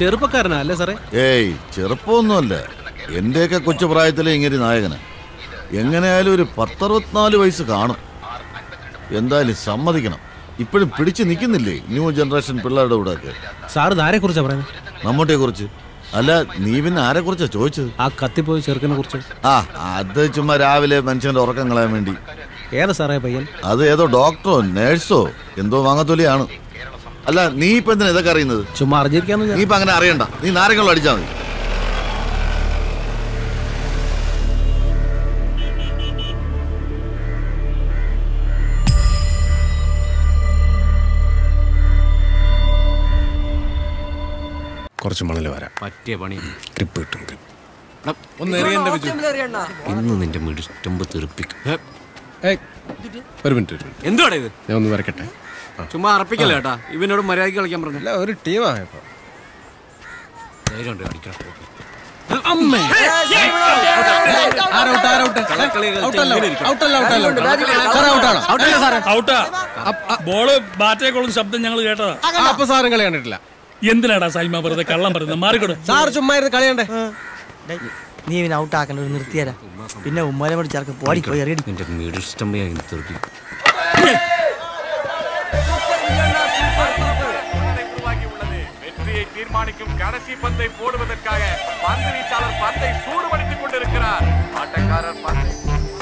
ചെറുപ്പക്കാരനാ അല്ലേ സാറേ ഏയ് ചെറുപ്പമൊന്നുമല്ല എന്റെയൊക്കെ കൊച്ചു പ്രായത്തിലെ ഇങ്ങനെ നായകന് എങ്ങനെയായാലും ഒരു പത്തറുപത്തിനാല് വയസ്സ് കാണും എന്തായാലും സമ്മതിക്കണം ഇപ്പോഴും പിടിച്ചു നിൽക്കുന്നില്ലേ ന്യൂ ജനറേഷൻ പിള്ളേരുടെ കൂടെ ഒക്കെ സാർ ആരെ കുറിച്ചാ പറയുന്നത് മമ്മൂട്ടിയെ കുറിച്ച് അല്ല നീ പിന്നെ ആരെ കുറിച്ചാ ചോദിച്ചത് ആ കത്തിപ്പോയി ചെറുക്കനെ കുറിച്ച് ആ അത് ചുമ്മാ രാവിലെ മനുഷ്യന്റെ ഉറക്കം കളയാൻ വേണ്ടി ഏതാ സാറേ പയ്യൻ അത് ഏതോ ഡോക്ടറോ നേഴ്സോ എന്തോ വാങ്ങത്തൊലിയാണ് അല്ല നീ ഇപ്പൊ എന്തിനാ ഇതൊക്കെ അറിയുന്നത് ചുമ്മാ അറിഞ്ഞിരിക്കാന്ന് നീ വിചാ- ഇപ്പൊ അങ്ങനെ അറിയണ്ട നീ നാരങ്ങളും അടിച്ചാ മതി കുറച്ച് മണൽ വരാം പറ്റിയ പണി ഗ്രിപ്പ് കിട്ടും grip. ഒന്ന് ഇന്ന് നിന്റെ മിടിസ്റ്റമ്പ് തെറിപ്പിക്കും ഹെ, ഏയ്, ഒരു മിനിറ്റ് ഒരു മിനിറ്റ് എന്തുവാടാ ഇത് ഞാൻ ഒന്ന് വരക്കട്ടെ ആ. ചുമ്മാ അറപ്പിക്കല്ലേ ഏട്ടാ ഇവനോട് മര്യാദയ്ക്ക് കളിക്കാൻ പറഞ്ഞു അല്ല ഒരു ടീമായപ്പോ ധൈര്യമുണ്ട് കളിക്കണം ഔട്ടാ ബോള് ബാറ്റേക്കോളും ശബ്ദം ഞങ്ങൾ കേട്ടതാ അപ്പൊ സാറും കളി കണ്ടിട്ടില്ല എന്തിനാടാ സൈമ വെറുതെ കള്ളം പറയുന്നത് മാറിക്കൊടു സാർ ചുമ്മാ ഇരുന്ന് കളയണ്ടേ നീ ഇവനെ ഔട്ടാക്കണ്ട ഒരു നിർത്തിയരാ പിന്നെ ഉമ്മാനെ കൂടി ചേർക്ക് പോടി പോയി എറിയടി നിന്റെ മിടിസ്റ്റമ്പ് ഞാൻ തെറിപ്പിക്കും வெற்றியை தீர்மானிக்கும் கடைசி பந்தை போடுவதற்காக பந்து வீச்சாளர் பந்தை சூடுபடுத்திக் கொண்டிருக்கிறார் ஆட்டக்காரர் பந்தை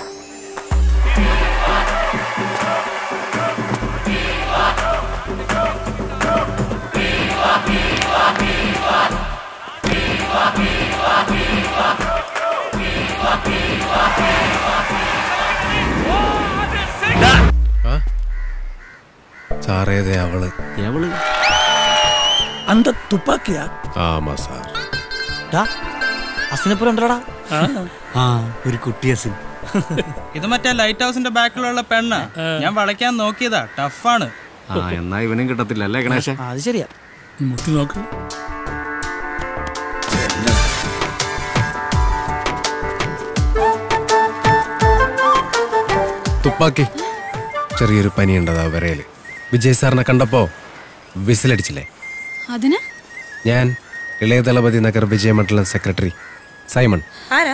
സാറേതേ അവള് എവള് അന്ത തുപ്പാക്കിയാ ആമാ സാർ ഡാ അസിനെപ്പുറം ഉണ്ടോടാ ആ. ആ ഒരു കുട്ടി അസിൻ ഇത് മറ്റേ ലൈറ്റ് ഹൗസിന്റെ ബാക്കിലുള്ള പെണ്ണ് ഞാൻ വളയ്ക്കാൻ നോക്കിയതാ ടഫാണ് ആ എന്നാ ഇവനും കിട്ടത്തില്ല അല്ലേ ഗണേശ ആ, അത് ശരിയാ മുട്ടി നോക്ക് തുപ്പാക്കി ചെറിയൊരു പനിയുണ്ടതാ വിരയില് വിജയ് സാറിനെ കണ്ടപ്പോ വിസിലടിച്ചില്ലേ അതിന് ഞാൻ ഇളയ ദളപതി നഗർ വിജയമണ്ഡലം സെക്രട്ടറി സൈമൺ ആരാ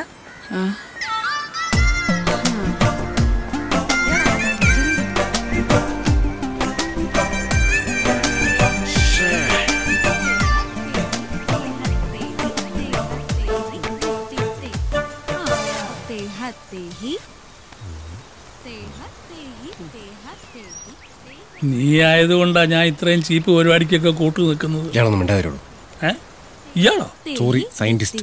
നീ ആയതുകൊണ്ടാ ഞാൻ ഇത്രയും ചീപ്പ് പരിപാടിക്കൊക്കെ കൂട്ടു നിൽക്കുന്നത് ഞാനൊന്നും മിണ്ടാതിരുള്ളൂ ഏ? ഇയാളോ സോറി സയന്റിസ്റ്റ്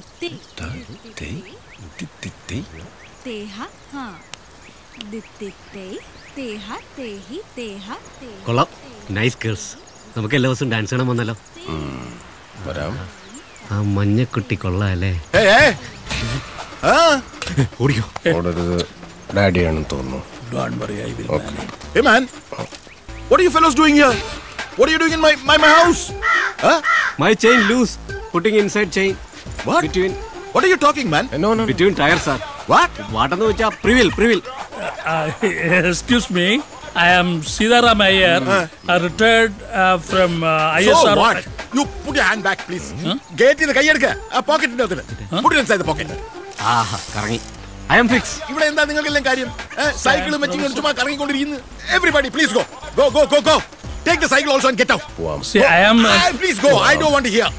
കൊള്ളാം നൈസ് ഗേൾസ് നമുക്ക് എല്ലാ ദിവസവും ഡാൻസ് കാണാൻ വന്നല്ലോ വരാം ആ മഞ്ഞക്കുട്ടി കൊള്ളാം അല്ലേ ഏയ്, ഏയ്. ആ, ഓടിക്കോ ഓടരുത് ഡാഡിയാണെന്ന് തോന്നുന്നു Don't worry, I will okay Hey man, what are you fellows doing here? What are you doing in my my, my house? Huh? My chain loose putting inside chain What? Between What are you talking, man? No no between tyres are What? വാട്ടെന്ന് വെച്ചാ പ്രിവിൽ പ്രിവിൽ Uh, excuse me. I am Sidaram Iyer, a retired uh, from uh, So ISR. what? You put your hand back, please. ഗേറ്റിൽ നിന്ന് കൈയെടുക്ക ആ പോക്കറ്റിന്റെ അകത്തിന് Put it inside the pocket. ആഹാ കറങ്ങി I M fix ഇവിടെ എന്താ നിങ്ങൾക്കെല്ലാം കാര്യം സൈക്കിളും വെച്ചിങ്ങനെ ചുമ്മാ കറങ്ങിക്കൊണ്ടിരിക്കുന്നു everybody please go go go go go take the cycle also and get out പോവാം See, I am. Uh, please go I don't want to hear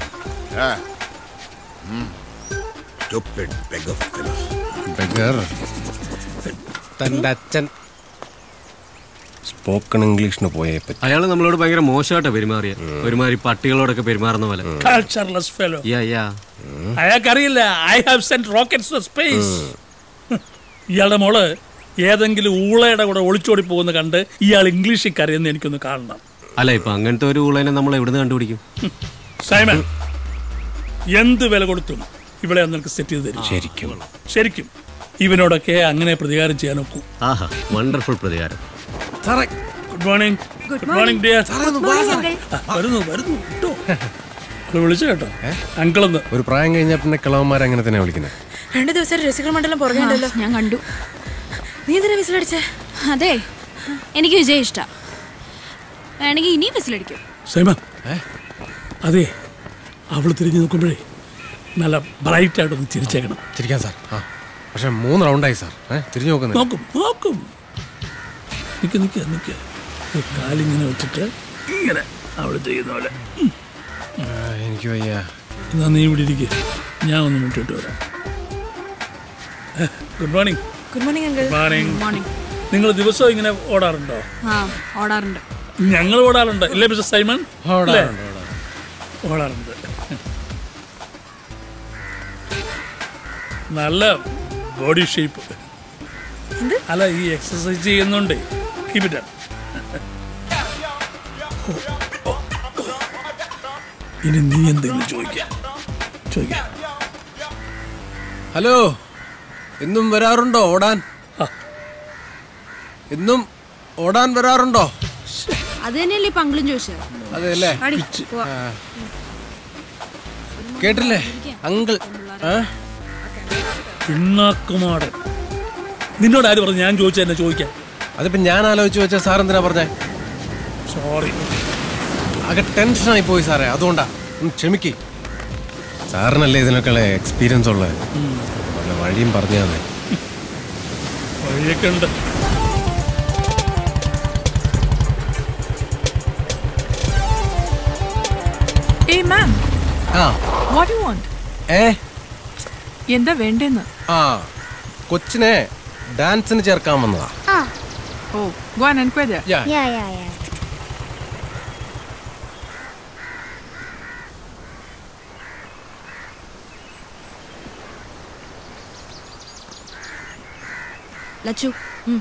Stupid beggar fellows. Beggar തന്റെ അച്ഛൻ സ്പോക്കൺ ഇംഗ്ലീഷിന് പോയേ പറ്റി അയാള് നമ്മളോട് ഭയങ്കര മോശമായിട്ടാ പെരുമാറിയ ഒരുമാതിരി പട്ടികളോടൊക്കെ പെരുമാറുന്ന പോലെ cultureless fellow. യാ യാ അയാൾക്കറിയില്ല I have sent rockets to space ഇയാളുടെ മോള് ഏതെങ്കിലും ഊളയുടെ കൂടെ ഒളിച്ചോടി പോകുന്ന കണ്ട് ഇയാൾ ഇംഗ്ലീഷിൽ കരയുന്ന എനിക്കൊന്ന് കാണണം അല്ല ഇപ്പൊ അങ്ങനത്തെ ഒരു ഊളനെ നമ്മൾ എവിടുന്ന് കണ്ടുപിടിക്കും സൈമൺ എന്ത് വില കൊടുത്തും ഇവിടെ നിനക്ക് സെറ്റ് ചെയ്ത് തരും ശരിക്കും ശരിക്കും ഇവനോടൊക്കെ അങ്ങനെ പ്രതികാരം ചെയ്യാൻ ഒക്കും ആഹാ വണ്ടർഫുൾ പ്രതികാരം good morning good morning dear വരുന്നു വരുന്നു കേട്ടോ അത് വിളിച്ചു കേട്ടോ അങ്കിളെന്ന് ഒരു പ്രായം കഴിഞ്ഞാൽ പിന്നെ കിളവന്മാർ അങ്ങനെ തന്നെ വിളിക്കുന്നത് രണ്ടു ദിവസം രസികർ മണ്ഡലം പുറകെ ഉണ്ടല്ലോ ഞാൻ കണ്ടു നീ എന്തിനാ വിസിലടിച്ചേ അതെ എനിക്ക് വിജയ് ഇഷ്ട വേണമെങ്കിൽ ഇനിയും വിസിലടിക്കും സൈമ അതെ അവൾ തിരിഞ്ഞു നോക്കുമ്പോഴേ നല്ല ബ്രൈറ്റ് ആയിട്ടൊന്ന് ചിരിച്ചേക്കണം ചിരിക്കാം സാർ ആ പക്ഷെ മൂന്ന് റൗണ്ടായി സാർ ഏ തിരിഞ്ഞു നോക്കുന്നത് നോക്കും നോക്കും നിക്ക് നിക്ക് നിക്ക് ഈ കാലിങ്ങനെ വെച്ചിട്ട് ഇങ്ങനെ അവൾ ചെയ്യുന്ന പോലെ ഉം. എനിക്ക് വയ്യ എന്നാ നീ ഇവിടെ ഇരിക്കുക ഞാൻ ഒന്ന് മുട്ടിട്ട് വരാം good morning good morning uncle good morning morning നിങ്ങൾ ദിവസവും ഇങ്ങനെ ഓടാറുണ്ടോ ആ ഓടാറുണ്ട് ഞങ്ങൾ ഓടാറുണ്ട് ഇല്ലേ മിസ്റ്റർ സൈമൺ ഓടാറുണ്ട്, ഇല്ലേ? ഓടാറുണ്ട് നല്ല ബോഡി ഷേപ്പ് അല്ല ഈ എക്സസൈസ് ചെയ്യുന്നുണ്ട് കീപ് ഇറ്റ് ഇനി നീ എന്തെങ്കിലും ചോദിക്കാം ചോദിക്കാം ഹലോ എന്നും വരാറുണ്ടോ ഓടാൻ എന്നും ഓടാൻ വരാറുണ്ടോ അത് തന്നെയല്ലേ ഇപ്പൊ അങ്കിളും ചോദിച്ചത് അതെ അല്ലേ പാടി, പോവാം. ആ. കേട്ടില്ലേ അങ്കിൾ ആ പിണ്ണാക്കുമാടൻ നിന്നോട് ആര് പറഞ്ഞു ഞാൻ ചോദിച്ചാൽ എന്നെ ചോദിക്കാം അതിപ്പോ ഞാൻ ആലോചിച്ച് വെച്ച സാർ എന്തിനാ പറഞ്ഞേ സോറി ആകെ ടെൻഷനായി പോയി സാറേ അതുകൊണ്ടാ ഒന്ന് ക്ഷമിക്ക് സാറിനല്ലേ ഇതിനൊക്കെയുള്ള എക്സ്പീരിയൻസ് ഉള്ളത് വല്ല വഴിയും പറഞ്ഞു തന്നെ വഴിയൊക്കെ ഉണ്ട് ഏയ് മാം ആ വാട്ട് യു വാണ്ട് ഏ എന്താ വേണ്ടെന്ന് ആ കൊച്ചിനെ ഡാൻസിന് ചേർക്കാൻ വന്നതാ oh go and enquiry Yeah. Yeah, yeah, yeah. Lachu ഉം.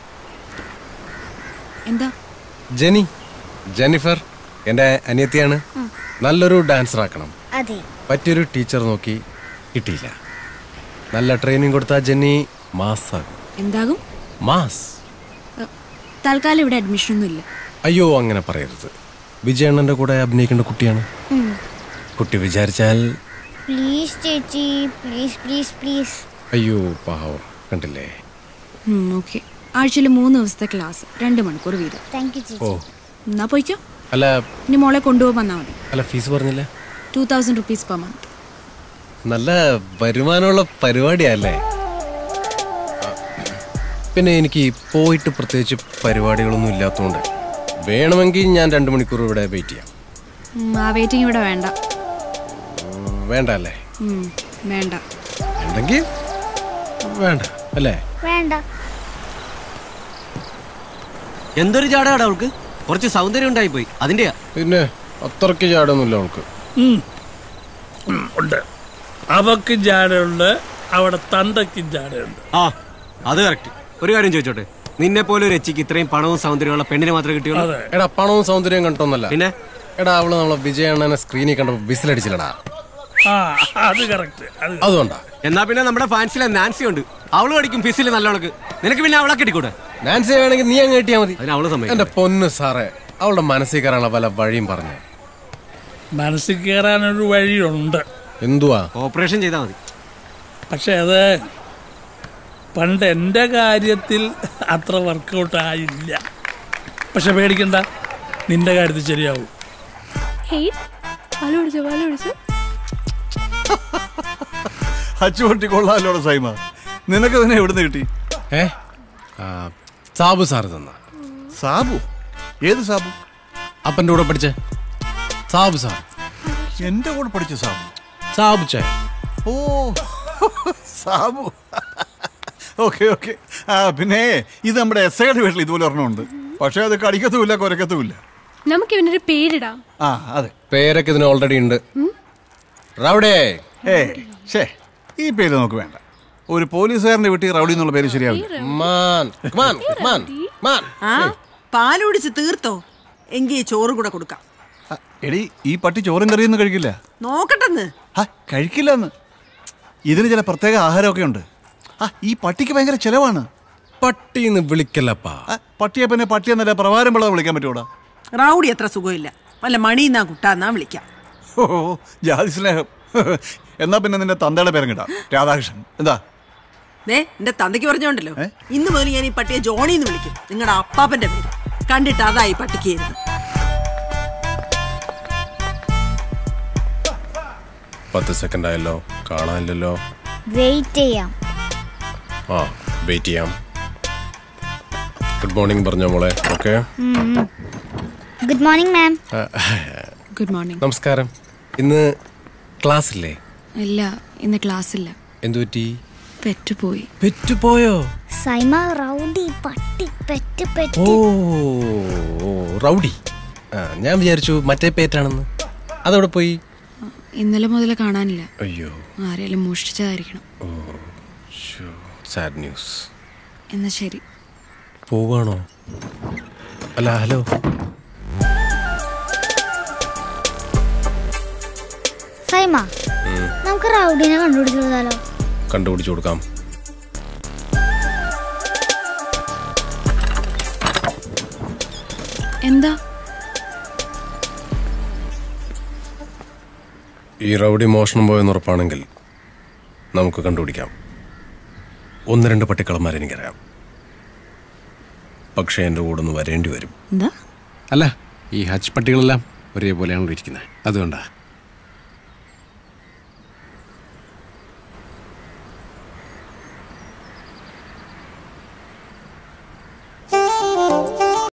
എന്താ ജെനി ജെനിഫർ എൻ്റെ അനിയത്തിയാണ് നല്ലൊരു ഡാൻസർ ആക്കണം അതെ പറ്റിയൊരു ടീച്ചർ നോക്കി കിട്ടിയില്ല നല്ല ട്രെയിനിങ് കൊടുത്ത ജെന്നി മാസ് എന്താകും മാസ് തൽക്കാലം ഇവിടെ അഡ്മിഷൻ ഒന്നും ഇല്ല അയ്യോ അങ്ങനെ പറയരുത് വിജയണ്ണന്റെ കൂടെ അഭിനയിക്കേണ്ട കുട്ടിയാണ് കുട്ടി വിചാരിച്ചാൽ പ്ലീസ് ചേച്ചി പ്ലീസ് പ്ലീസ് പ്ലീസ് അയ്യോ പാവം കണ്ടില്ലേ ഓക്കെ ആഴ്ചയിൽ മൂന്ന് ദിവസത്തെ ക്ലാസ് രണ്ട് മണിക്കൂർ വീതം താങ്ക് യു ഓ ചേച്ചി എന്നാ പോയിക്കോ അല്ല ഇനി മോളെ കൊണ്ടുപോകാൻ വന്നാൽ മതി അല്ല ഫീസ് പറഞ്ഞില്ല two thousand rupees per month നല്ല വരുമാനമുള്ള പരിപാടിയല്ലേ പിന്നെ എനിക്ക് പോയിട്ട് പ്രത്യേകിച്ച് പരിപാടികളൊന്നും ഇല്ലാത്തതുകൊണ്ട് വേണമെങ്കിൽ ഞാൻ രണ്ട് മണിക്കൂർ ഇവിടെ വെയിറ്റ് ചെയ്യാം ആ വെയിറ്റിംഗ് ഇവിടെ വേണ്ട ഉം, വേണ്ട അല്ലേ ഉം, വേണ്ട ഉണ്ടെങ്കിൽ വേണ്ട അല്ലേ വേണ്ട എന്തൊരു ചാടാടാ അവൾക്ക് കുറച്ച് സൗന്ദര്യം ഉണ്ടായി പോയി അതിന്റെയാ പിന്നെ അത്രയ്ക്ക് ചാടൊന്നുമില്ല അവൾക്ക് ഉം. ഉം, ഉണ്ട് അവക്ക് ജാടയുണ്ട് അവിടെ തന്തയ്ക്കും ജാടയുണ്ട് ആ അത് കറക്റ്റ് ഒരു കാര്യം ചോദിച്ചോട്ടെ നിന്നെ പോലെ ഒരു എച്ചിക്ക് ഇത്രയും പണവും സൗന്ദര്യമുള്ള പെണ്ണിനെ മാത്രമേ കിട്ടിയുള്ളൂ അതെ എടാ പണവും സൗന്ദര്യവും കണ്ടോന്നല്ല പിന്നെ എടാ അവള് നമ്മളെ വിജയണ്ണനെ സ്ക്രീനിൽ കണ്ടപ്പോ വിസിലടിച്ചില്ലടാ ആ അത് കറക്റ്റ് അത് അതുകൊണ്ടാ എന്നാ പിന്നെ നമ്മുടെ ഫാൻസിലെ നാൻസി ഉണ്ട് അവള് പഠിക്കും ഫിസിൽ നല്ലവൾക്ക് നിനക്ക് പിന്നെ അവളെ കിട്ടിക്കൂടെ നാൻസി വേണമെങ്കിൽ നീ അങ്ങ് കിട്ടിയാ മതി അതിന് അവള് എന്റെ സമ്മതിക്കും പൊന്ന് സാറേ അവളുടെ മനസ്സിൽ കയറാനുള്ള പല വഴിയും പറഞ്ഞു മനസ്സിൽ കയറാനൊരു വഴിയുണ്ട് എന്തുവാ ഓപ്പറേഷൻ ചെയ്താൽ മതി പക്ഷെ അത് പണ്ട് എൻ്റെ കാര്യത്തിൽ അത്ര വർക്കൗട്ട് ആയില്ല പക്ഷെ പേടിക്കണ്ട നിന്റെ കാര്യത്തിൽ ശരിയാവും പാല് കുടിച്ചോ പാല് കുടിച്ചോ അച്ചുപൊട്ടി കൊള്ളാലോടെ സൈമ നിനക്ക് തന്നെ എവിടുന്ന് കിട്ടി ഏ ആ, സാബു സാറ് തന്ന സാബു ഏത് സാബു അപ്പന്റെ കൂടെ പഠിച്ചേ സാബു സാർ എന്റെ കൂടെ പഠിച്ച സാബു സാബു ചേ ഓ സാബു ഓക്കെ ഓക്കെ ആ പിന്നെ ഇത് നമ്മുടെ എസ് ഐയുടെ വീട്ടിൽ ഇതുപോലെ ഒരെണ്ണമുണ്ട് പക്ഷെ അത് കടിക്കത്തുമില്ല കുരക്കത്തുമില്ല നമുക്ക് ഇവനൊരു പേരിടാം ആ അതെ പേരൊക്കെ ഇതിന് ഓൾറെഡി ഉണ്ട് റൗഡേ ഏ ഷേ ഈ പേര് നമുക്ക് വേണ്ട ഒരു പോലീസുകാരന്റെ വീട്ടിൽ റൗഡി എന്നുള്ള പേര് ശരിയാവില്ല മാൻ മാൻ മാൻ മാൻ ആ പാല് കുടിച്ച് തീർത്തോ എങ്കിൽ ചോറ് കൂടെ കൊടുക്കാം ആ, എടി ഈ പട്ടി ചോറും കറിയൊന്നും കഴിക്കില്ല നോക്കട്ടെന്ന് ആ കഴിക്കില്ല എന്ന് ഇതിന് ചില പ്രത്യേക ആഹാരമൊക്കെ ഉണ്ട് ആ ഈ പട്ടിക്ക് ഭയങ്കര ചെലവാണ് പട്ടിന്ന് വിളിക്കല്ലപ്പാ ആ, പട്ടിയെ പിന്നെ പട്ടി എന്നല്ല പ്രവാരം പിള്ളേ വിളിക്കാൻ പറ്റൂടാ റൗഡി അത്ര സുഖമില്ല വല്ല മണിന്നാ കുട്ടാന്നാ വിളിക്കാം ഓ ജാതി സ്നേഹം എന്നാ പിന്നെ നിന്റെ തന്തയുടെ പേരും കിട്ടാം രാധാകൃഷ്ണൻ എന്താ ദേ എന്റെ തന്തയ്ക്ക് പറഞ്ഞോണ്ടല്ലോ ഇന്ന് മുതൽ ഞാൻ ഈ പട്ടിയെ ജോണി എന്ന് വിളിക്കും നിങ്ങളുടെ അപ്പാപ്പന്റെ പേര് കണ്ടിട്ട് അതാ ഈ പട്ടിക്ക് ഇരുന്ന് പത്ത് സെക്കൻഡ് ആയല്ലോ കാണാനില്ലല്ലോ വെയിറ്റ് ചെയ്യാം ആ വെയിറ്റ് ചെയ്യാം ഗുഡ് മോർണിംഗ് പറഞ്ഞോ മോളെ okay good morning ma'am good morning നമസ്കാരം ഇന്ന് ക്ലാസ് ഇല്ലേ ഇല്ല ഇന്ന് ക്ലാസ് ഇല്ല എന്തു പറ്റി പെറ്റുപോയി പെറ്റുപോയോ സൈമ റൗഡി പട്ടി പെറ്റ് ഓ പെറ്റ് ഓ, റൗഡി ആ ഞാൻ വിചാരിച്ചു മറ്റേ പേറ്റാണെന്ന് അതവിടെ പോയി ഇന്നലെ മുതൽ കാണാനില്ല അയ്യോ ആരെങ്കിലും മോഷ്ടിച്ചതായിരിക്കണം ഓ സാഡ് ന്യൂസ് എന്നാ ശരി പോവാണോ അല്ല ഹലോ സൈമ നമുക്ക് റൗഡിനെ കണ്ടുപിടിച്ചു കൊടുത്താലോ കണ്ടുപിടിച്ചു കൊടുക്കാം എന്താ ഈ റൗഡി മോഷണം പോയെന്ന് ഉറപ്പാണെങ്കിൽ നമുക്ക് കണ്ടുപിടിക്കാം ഒന്ന് രണ്ട് പട്ടിക്കളന്മാരെ എനിക്കറിയാം പക്ഷേ എൻ്റെ കൂടെ ഒന്ന് വരേണ്ടി വരും എന്താ അല്ല ഈ ഹജ്ജ് പട്ടികളെല്ലാം ഒരേപോലെയാണല്ലോ ഇരിക്കുന്നത് അതുകൊണ്ടാ